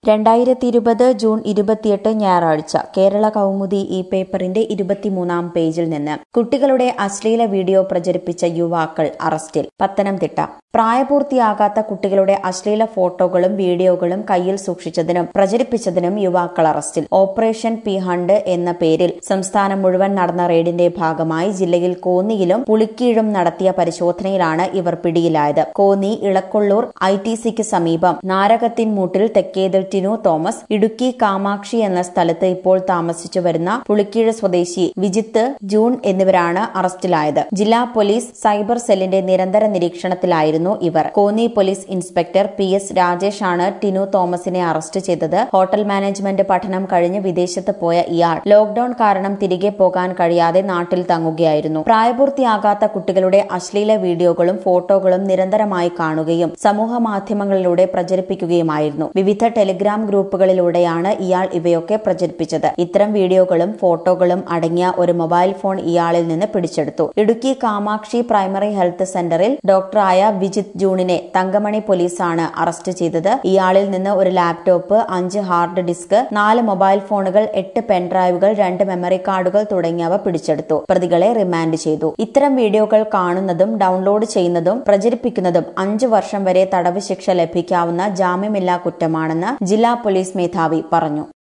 രണ്ടായിരത്തി ഇരുപത് ജൂൺ ഇരുപത്തിയെട്ട് ഞായറാഴ്ച കേരള കൗമുദി ഈ പേപ്പറിന്റെ ഇരുപത്തിമൂന്നാം പേജിൽ നിന്ന് കുട്ടികളുടെ അശ്ലീല വീഡിയോ പ്രചരിപ്പിച്ച യുവാക്കൾ അറസ്റ്റിൽ പത്തനംതിട്ട പ്രായപൂർത്തിയാകാത്ത കുട്ടികളുടെ അശ്ലീല ഫോട്ടോകളും വീഡിയോകളും കയ്യിൽ സൂക്ഷിച്ചതിനും പ്രചരിപ്പിച്ചതിനും യുവാക്കൾ അറസ്റ്റിൽ ഓപ്പറേഷൻ പി ഹണ്ട് എന്ന പേരിൽ സംസ്ഥാനം മുഴുവൻ നടന്ന റെയ്ഡിന്റെ ഭാഗമായി ജില്ലയിൽ കോന്നിയിലും പുളിക്കീഴും നടത്തിയ പരിശോധനയിലാണ് ഇവർ പിടിയിലായത് കോന്നി ഇളക്കൊള്ളൂർ ഐ ടി സിക്ക് സമീപം നാരകത്തിൻമൂട്ടിൽ തെക്കേതിൽ ടിനു തോമസ് ഇടുക്കി കാമാക്ഷി എന്ന സ്ഥലത്ത് ഇപ്പോൾ താമസിച്ചു വരുന്ന പുളിക്കീഴ് സ്വദേശി വിജിത്ത് ജൂൺ എന്നിവരാണ് അറസ്റ്റിലായത് ജില്ലാ പോലീസ് സൈബർ സെല്ലിന്റെ നിരന്തര നിരീക്ഷണത്തിലായിരുന്നു ഇവർ Konni police inspector P S Rajesh ആണ് ടിനു തോമസിനെ അറസ്റ്റ് ചെയ്തത് ഹോട്ടൽ മാനേജ്മെന്റ് പഠനം കഴിഞ്ഞ് വിദേശത്ത് പോയ ഇയാൾ ലോക്ഡൌൺ കാരണം തിരികെ പോകാൻ കഴിയാതെ നാട്ടിൽ തങ്ങുകയായിരുന്നു പ്രായപൂർത്തിയാകാത്ത കുട്ടികളുടെ അശ്ലീല വീഡിയോകളും ഫോട്ടോകളും നിരന്തരമായി കാണുകയും സമൂഹ മാധ്യമങ്ങളിലൂടെ പ്രചരിപ്പിക്കുകയുമായിരുന്നു വിവിധ ടെലിഗ്രാം ഗ്രൂപ്പുകളിലൂടെയാണ് ഇയാൾ ഇവയൊക്കെ പ്രചരിപ്പിച്ചത് ഇത്തരം വീഡിയോകളും ഫോട്ടോകളും അടങ്ങിയ ഒരു മൊബൈൽ ഫോൺ ഇയാളിൽ നിന്ന് പിടിച്ചെടുത്തു ഇടുക്കി കാമാക്ഷി പ്രൈമറി ഹെൽത്ത് സെന്ററിൽ ഡോക്ടറായ വിജിത് ജൂണിനെ തങ്കമണി പോലീസാണ് അറസ്റ്റ് ചെയ്തത് ഇയാളിൽ നിന്ന് ഒരു ലാപ്ടോപ്പ് അഞ്ച് ഹാർഡ് ഡിസ്ക് നാല് മൊബൈൽ ഫോണുകൾ എട്ട് പെൻഡ്രൈവുകൾ രണ്ട് മെമ്മറി കാർഡുകൾ തുടങ്ങിയവ പിടിച്ചെടുത്തു പ്രതികളെ റിമാൻഡ് ചെയ്തു ഇത്തരം വീഡിയോകൾ കാണുന്നതും ഡൌൺലോഡ് ചെയ്യുന്നതും പ്രചരിപ്പിക്കുന്നതും അഞ്ചു വർഷം വരെ തടവ് ശിക്ഷ ലഭിക്കാവുന്ന ജാമ്യമില്ലാ കുറ്റമാണെന്ന് ജില്ലാ പോലീസ് മേധാവി പറഞ്ഞു